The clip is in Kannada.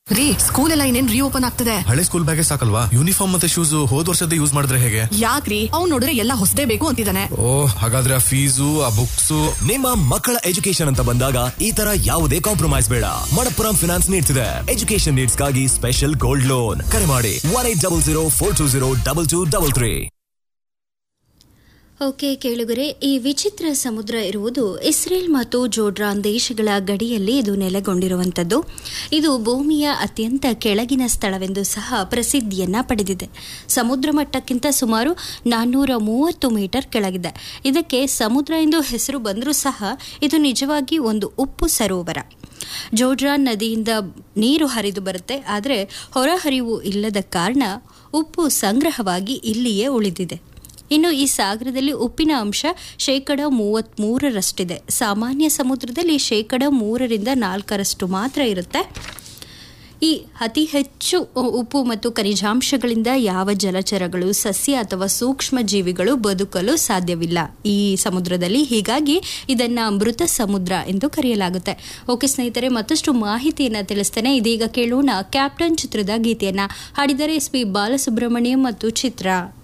ರೀ ಸ್ಕೂಲ್ ಎಲ್ಲ ಇನ್ನೇನ್ ರೀಓಪನ್ ಆಗ್ತದೆ ಹಳೆ ಸ್ಕೂಲ್ ಬ್ಯಾಗೆ ಸಾಕಲ್ವಾ ಯೂನಿಫಾರ್ಮ್ ಮತ್ತೆ ಶೂಸ್ ಹೋದ್ ವರ್ಷದ ಯೂಸ್ ಮಾಡಿದ್ರೆ ಹೇಗೆ ಯಾಕ್ರಿ ಅವ್ನ್ ನೋಡಿದ್ರೆ ಎಲ್ಲ ಹೊಸದೇ ಬೇಕು ಅಂತಿದ್ದಾನೆ ಓ ಹಾಗಾದ್ರೆ ಆ ಫೀಸು ಆ ಬುಕ್ಸು ನಿಮ್ಮ ಮಕ್ಕಳ ಎಜುಕೇಶನ್ ಅಂತ ಬಂದಾಗ ಈ ತರ ಯಾವುದೇ ಕಾಂಪ್ರಮೈಸ್ ಬೇಡ ಮಣಪ್ಪುರಂ ಫಿನಾನ್ಸ್ ನೀಡ್ತಿದೆ ಎಜುಕೇಶನ್ ನೀಡ್ಸ್ಗಾಗಿ ಸ್ಪೆಷಲ್ ಗೋಲ್ಡ್ ಲೋನ್ ಕರೆ ಮಾಡಿ one eight double zero four two zero double two double three okay ಕೇಳುಗರೆ ಈ ವಿಚಿತ್ರ ಸಮುದ್ರ ಇರುವುದು ಇಸ್ರೇಲ್ ಮತ್ತು ಜೋರ್ಡಾನ್ ದೇಶಗಳ ಗಡಿಯಲ್ಲಿ ಇದು ನೆಲೆಗೊಂಡಿರುವಂಥದ್ದು ಇದು ಭೂಮಿಯ ಅತ್ಯಂತ ಕೆಳಗಿನ ಸ್ಥಳವೆಂದು ಸಹ ಪ್ರಸಿದ್ಧಿಯನ್ನ ಪಡೆದಿದೆ ಸಮುದ್ರ ಮಟ್ಟಕ್ಕಿಂತ ಸುಮಾರು ನಾನ್ನೂರ ಮೂವತ್ತು ಮೀಟರ್ ಕೆಳಗಿದೆ ಇದಕ್ಕೆ ಸಮುದ್ರ ಎಂದು ಹೆಸರು ಬಂದರೂ ಸಹ ಇದು ನಿಜವಾಗಿ ಒಂದು ಉಪ್ಪು ಸರೋವರ ಜೋರ್ಡಾನ್ ನದಿಯಿಂದ ನೀರು ಹರಿದು ಬರುತ್ತೆ ಆದರೆ ಹೊರಹರಿವು ಇಲ್ಲದ ಕಾರಣ ಉಪ್ಪು ಸಂಗ್ರಹವಾಗಿ ಇಲ್ಲಿಯೇ ಉಳಿದಿದೆ ಇನ್ನು ಈ ಸಾಗರದಲ್ಲಿ ಉಪ್ಪಿನ ಅಂಶ ಶೇಕಡ ಮೂವತ್ತ್ಮೂರರಷ್ಟಿದೆ ಸಾಮಾನ್ಯ ಸಮುದ್ರದಲ್ಲಿ ಶೇಕಡ ಮೂರರಿಂದ ನಾಲ್ಕರಷ್ಟು ಮಾತ್ರ ಇರುತ್ತೆ ಈ ಅತಿ ಹೆಚ್ಚು ಉಪ್ಪು ಮತ್ತು ಖನಿಜಾಂಶಗಳಿಂದ ಯಾವ ಜಲಚರಗಳು ಸಸ್ಯ ಅಥವಾ ಸೂಕ್ಷ್ಮ ಜೀವಿಗಳು ಬದುಕಲು ಸಾಧ್ಯವಿಲ್ಲ ಈ ಸಮುದ್ರದಲ್ಲಿ ಹೀಗಾಗಿ ಇದನ್ನ ಮೃತ ಸಮುದ್ರ ಎಂದು ಕರೆಯಲಾಗುತ್ತೆ ಓಕೆ ಸ್ನೇಹಿತರೆ ಮತ್ತಷ್ಟು ಮಾಹಿತಿಯನ್ನ ತಿಳಿಸ್ತೇನೆ ಇದೀಗ ಕೇಳೋಣ ಕ್ಯಾಪ್ಟನ್ ಚಿತ್ರದ ಗೀತೆಯನ್ನ ಹಾಡಿದರೆ ಎಸ್ ಪಿ ಬಾಲಸುಬ್ರಹ್ಮಣ್ಯಂ ಮತ್ತು ಚಿತ್ರ